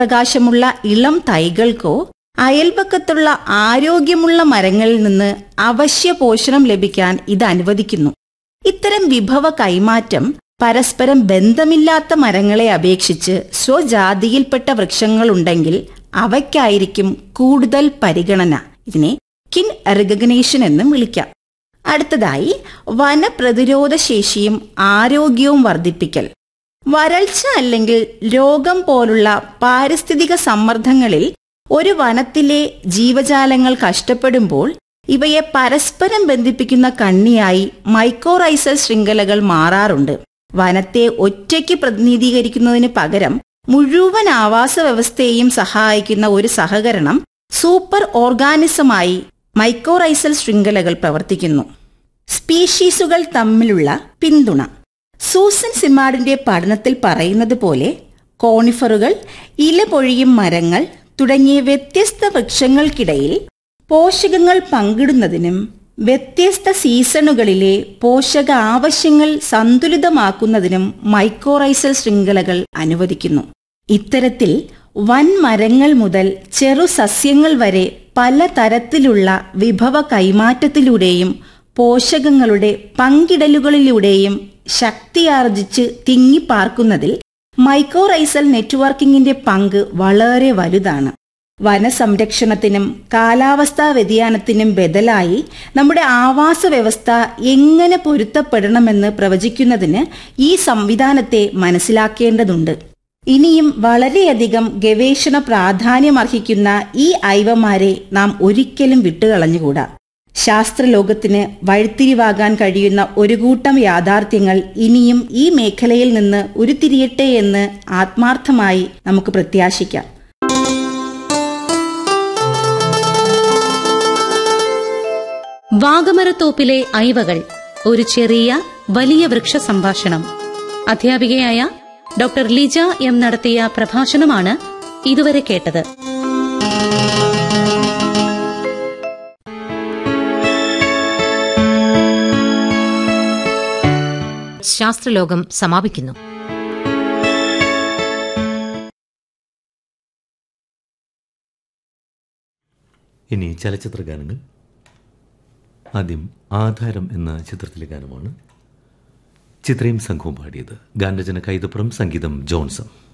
പ്രകാശമുള്ള ഇളം തൈകൾക്കോ അയൽപക്കത്തുള്ള ആരോഗ്യമുള്ള മരങ്ങളിൽ നിന്ന് അവശ്യ പോഷണം ലഭിക്കാൻ ഇത് അനുവദിക്കുന്നു ഇത്തരം വിഭവ കൈമാറ്റം പരസ്പരം ബന്ധമില്ലാത്ത മരങ്ങളെ അപേക്ഷിച്ച് സ്വജാതിയിൽപ്പെട്ട വൃക്ഷങ്ങളുണ്ടെങ്കിൽ അവയ്ക്കായിരിക്കും കൂടുതൽ പരിഗണന ഇതിനെ കിൻ റിക്കഗ്നേഷൻ എന്നും വിളിക്കാം അടുത്തതായി വനപ്രതിരോധ ശേഷിയും ആരോഗ്യവും വർദ്ധിപ്പിക്കൽ വരൾച്ച അല്ലെങ്കിൽ രോഗം പോലുള്ള പാരിസ്ഥിതിക സമ്മർദ്ദങ്ങളിൽ ഒരു വനത്തിലെ ജീവജാലങ്ങൾ കഷ്ടപ്പെടുമ്പോൾ ഇവയെ പരസ്പരം ബന്ധിപ്പിക്കുന്ന കണ്ണിയായി മൈക്കോറൈസൽ ശൃംഖലകൾ മാറാറുണ്ട് വനത്തെ ഒറ്റയ്ക്ക് പ്രതിനിധീകരിക്കുന്നതിന് പകരം മുഴുവൻ ആവാസ വ്യവസ്ഥയെയും സഹായിക്കുന്ന ഒരു സഹകരണം സൂപ്പർ ഓർഗാനിസമായി മൈക്കോറൈസൽ ശൃംഖലകൾ പ്രവർത്തിക്കുന്നു സ്പീഷീസുകൾ തമ്മിലുള്ള പിന്തുണ സൂസൻ സിമാഡിന്റെ പഠനത്തിൽ പറയുന്നത് പോലെ കോണിഫറുകൾ ഇല പൊഴിയും മരങ്ങൾ തുടങ്ങിയ വ്യത്യസ്ത വൃക്ഷങ്ങൾക്കിടയിൽ പോഷകങ്ങൾ പങ്കിടുന്നതിനും വ്യത്യസ്ത സീസണുകളിലെ പോഷക ആവശ്യങ്ങൾ സന്തുലിതമാക്കുന്നതിനും മൈക്കോറൈസൽ ശൃംഖലകൾ അനുവദിക്കുന്നു ഇത്തരത്തിൽ വൻ മരങ്ങൾ മുതൽ ചെറു സസ്യങ്ങൾ വരെ പലതരത്തിലുള്ള വിഭവ കൈമാറ്റത്തിലൂടെയും പോഷകങ്ങളുടെ പങ്കിടലുകളിലൂടെയും ശക്തിയാർജിച്ച് തിങ്ങിപ്പാർക്കുന്നതിൽ മൈക്കോറൈസൽ നെറ്റ്വർക്കിംഗിന്റെ പങ്ക് വളരെ വലുതാണ് വനസംരക്ഷണത്തിനും കാലാവസ്ഥാ വ്യതിയാനത്തിനും ബദലായി നമ്മുടെ ആവാസ വ്യവസ്ഥ എങ്ങനെ പൊരുത്തപ്പെടണമെന്ന് പ്രവചിക്കുന്നതിന് ഈ സംവിധാനത്തെ മനസ്സിലാക്കേണ്ടതുണ്ട് ഇനിയും വളരെയധികം ഗവേഷണ പ്രാധാന്യമർഹിക്കുന്ന ഈ ഐവമാരെ നാം ഒരിക്കലും വിട്ടുകളഞ്ഞുകൂടാ ശാസ്ത്രലോകത്തിന് വഴിത്തിരിവാകാൻ കഴിയുന്ന ഒരു കൂട്ടം യാഥാർത്ഥ്യങ്ങൾ ഇനിയും ഈ മേഖലയിൽ നിന്ന് ഉരുത്തിരിയട്ടെ എന്ന് ആത്മാർത്ഥമായി നമുക്ക് പ്രത്യാശിക്കാം വാഗമരത്തോപ്പിലെ ഐവകൾ ഒരു ചെറിയ വലിയ വൃക്ഷ സംഭാഷണം അധ്യാപികയായ ഡോക്ടർ ലിജ എം നടത്തിയ പ്രഭാഷണമാണ് ഇതുവരെ കേട്ടത് ശാസ്ത്രലോകം സമാപിക്കുന്നു ഇനി ചലച്ചിത്ര ഗാനങ്ങൾ ആദ്യം ആധാരം എന്ന ചിത്രത്തിലെ ഗാനമാണ് ചിത്രയും സംഘവും പാടിയത് ഗാനരചന കൈതപ്പുറം സംഗീതം ജോൺസൺ